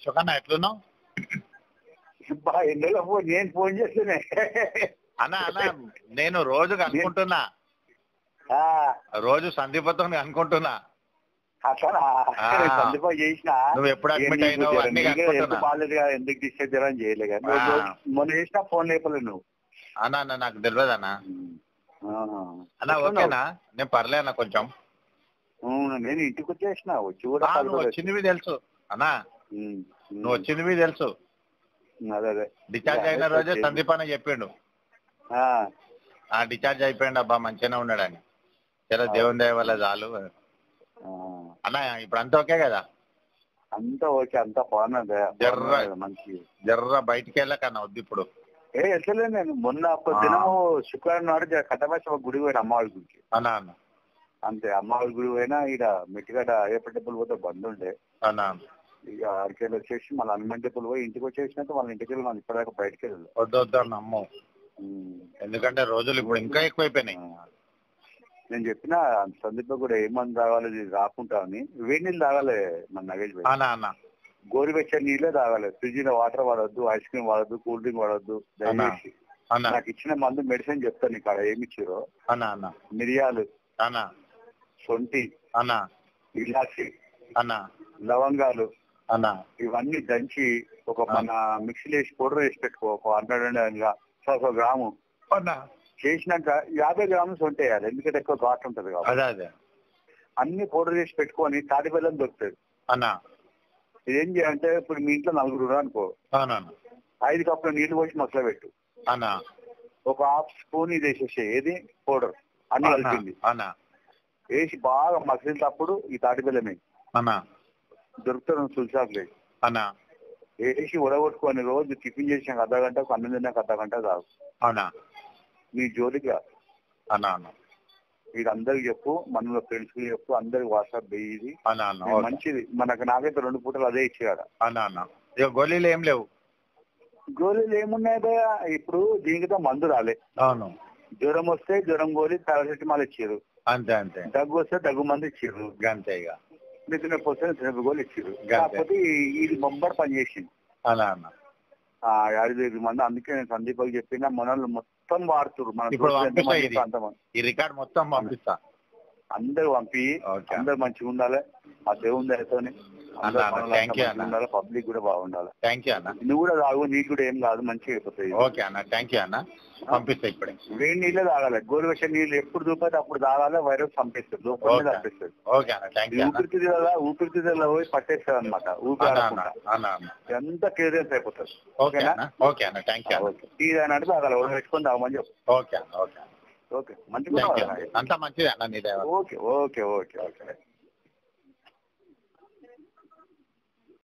అశోకన్న ఎట్లున్నావు బా ఎండలో ఫోన్ నేను ఫోన్ చేస్తేనే అన్న అన్న నేను రోజు అనుకుంటున్నా ఆ, రోజు సందీపతో అనుకుంటున్నా అట్లా ఆ. సందీపం చేసిన నువ్వు ఎప్పుడు admit అయినావు అన్నీ ఎంత కనుక్కుంటున్నా. బాగాలేదు కదా, ఎందుకు డిస్టర్బ్ చేయడం చేయలే కానీ ఆ. రోజు మొన్న చేసిన ఫోన్ లేపలే నువ్వు అన్న అన్న నాకు తెలియదు అన్న ఆహా. అన్న ఓకేనా నేను పర్లే అన్న కొంచెం అవును, నేను ఇంటికి వచ్చేసిన వచ్చి కూడా ఆ, పది నువ్వు రోజులు వచ్చినవి తెలుసు అన్నా ఉమ్, ఉమ్. నువ్వు వచ్చినవి తెలుసు అదే అదే డిశ్చార్జ్ అయిన రోజే సందీప్ అన్న చెప్పిండు ఆ, ఆ డిశ్చార్జ్ అయిపోయిండు అబ్బా మంచిగానే ఉన్నాడని చాలా దేవుని దయ వల్ల చాలు ఆ. అన్న ఇప్పుడు అంతా ఓకే కదా అంతా ఓకే అంతా బాగున్నది జర్ర. బాగున్నది, మంచి జర్ర బయటికి వెళ్ళకన్నా వద్దు ఇప్పుడు ఏ ఎట్లలే నేను మొన్న ఒక ఆ. దినము శుక్రవారం నాడు కట్టమేశ్వర గుడి పోయిన అమ్మవారి గుడికి అన్న అన్న అంతే అమ్మవారి గుడి పోయినా ఈడ మెట్టిగడ్డ అయ్యప్ప టెంపుల్ పోతే బంద్ ఉండే అన్న ఇక ఆడికెళ్ళి వచ్చేసి మళ్ళీ హనుమాన్ టెంపుల్ పోయి ఇంటికి వచ్చేసినాక వాళ్ళ ఇంటికి వెళ్ళి మనం ఇప్పటిదాకా బయటకు వెళ్ళాలి వద్దు వద్దు అన్న అమ్మో ఎందుకంటే రోజులు ఇప్పుడు ఇంకా ఎక్కువైపోయినాయి నేను చెప్పిన సందీప్ కూడా ఏమని తాగాలి ఇది రాకుంటా అని వేడి నీళ్ళు తాగాలి మన నగేష్ భాయ్ అన్న అన్న గోరువెచ్చని నీళ్ళే తాగాలి ఫ్రిడ్జ్ లో వాటర్ వాడొద్దు ఐస్ క్రీమ్ వాడొద్దు కూల్ డ్రింక్ వాడొద్దు దయచేసి అన్న నాకు ఇచ్చిన మందు మెడిసిన్ చెప్తాను నీకు ఆడ ఏమి ఇచ్చారో అన్న అన్న మిరియాలు అన్న సొంటి అన్న ఇలాచి అన్న లవంగాలు అన్న ఇవన్నీ దంచి ఒక మన మిక్సీలో వేసి పౌడర్ వేసి పెట్టుకో ఒక హండ్రెడ్ ఒక గ్రాము అన్న చేసినాక యాభై గ్రాములు సొంటి వేయాలి ఎందుకంటే ఎక్కువ ఘాట్ ఉంటది కాబట్టి అదే అదే అన్ని పౌడర్ చేసి పెట్టుకొని తాటి బెల్లం దొరుకుతుంది అన్న ఏం చేయాలంటే ఇప్పుడు మీ ఇంట్లో నలుగురు ఉన్నారు అనుకో అవునన్న ఐదు కప్పుల నీళ్లు పోసి మసల పెట్టు అన్న ఒక హాఫ్ స్పూన్ ఇది వేసేసి ఏది పౌడర్ అన్ని కలిపింది అన్న వేసి బాగా మసిలినప్పుడు ఈ తాటి బెల్లం వేయి. అన్న దొరుకుతుంది తులసాకులేదు అన్న వేసి ఉడగొట్టుకొని రోజు టిఫిన్ చేసినాక అర్ధ గంట అన్నం తిన్నాక అర్ధ గంట తాగు అవునా నీ జోలికి రా. అన్న అన్న ఇది అందరికి చెప్పు మనలో ఫ్రెండ్స్ కి చెప్పు అందరికి వాట్సాప్ ఇది అన్న అన్న ఇది ఓకే. మంచిది మనకు నాకైతే రెండు పూటలు అదే ఇచ్చేయాడ అన్న అన్న ఇక గోళీలు ఏం లేవు గోళీలు ఏమున్నాయి భయ్య? ఇప్పుడు దీనికితో మందు రాలే అవును జ్వరం వస్తే జ్వరం గోళీ పారాసెటమాల్ ఇచ్చారు అంతే అంతే దగ్గు వస్తే దగ్గు మందు ఇచ్చారు అంతే ఇక నిద్ర నొప్పి వస్తే నిద్ర నొప్పి గోళీ ఇచ్చారు గంతే. కాకపోతే ఈ- ఇది బొబ్బర్ పని చేసింది అన్న అన్న ఆ యాభై ఐదు మంది అందుకే నేను సందీపకి చెప్పిన మనల్ని మొత్తం వాడుతున్నారు మన ఇప్పుడు దోస్తులు పంపిస్తా ఎంతమంది ఇది. అంతమంది ఈ రికార్డ్ మొత్తం పంపిస్తా అందరు పంపి ఓకే. అందరు మంచిగా ఉండాలి ఆ దేవుని దయతోని అన్న, అన్న, thank you అన్న. ఉండాలి పబ్లిక్ కూడా బాగుండాలి థ్యాంక్ యూ అన్న నువ్వు కూడా తాగు నీకు కూడా ఏం కాదు మంచిగా అయిపోతాయి ఓకే అన్న థ్యాంక్ యూ అన్న పంపిస్తా ఇప్పుడే వేడి నీళ్ళే తాగాలి గోరువెచ్చని నీళ్ళు ఎప్పుడు దూపాతే అప్పుడు తాగాలి వైరస్ పంపిస్తుంది లోపల ఓకే. చంపిస్తుంది ఓకే అన్న థ్యాంక్ యూ అన్న ఊపిరితిత్తుల ఊపిరితిత్తుల పోయి పట్టేస్తుంది అనమాట ఊపిరి అన్న అన్న ఆడకుండా. అన్న అన్న ఎంత క్లియరెన్స్ అయిపోతుంది ఓకే అన్న ఓకే అన్న థ్యాంక్ యూ అన్న ఓకే టీ అంటే తాగాలి ఎవరు పెట్టుకొని తాగమని చెప్పు ఓకే అన్న ఓకే అన్న ఓకే మంచిగా థ్యాంక్ యూ ఉండాలి. అంతా మంచిదే అన్న నీ దేవ ఓకే ఓకే ఓకే ఓకే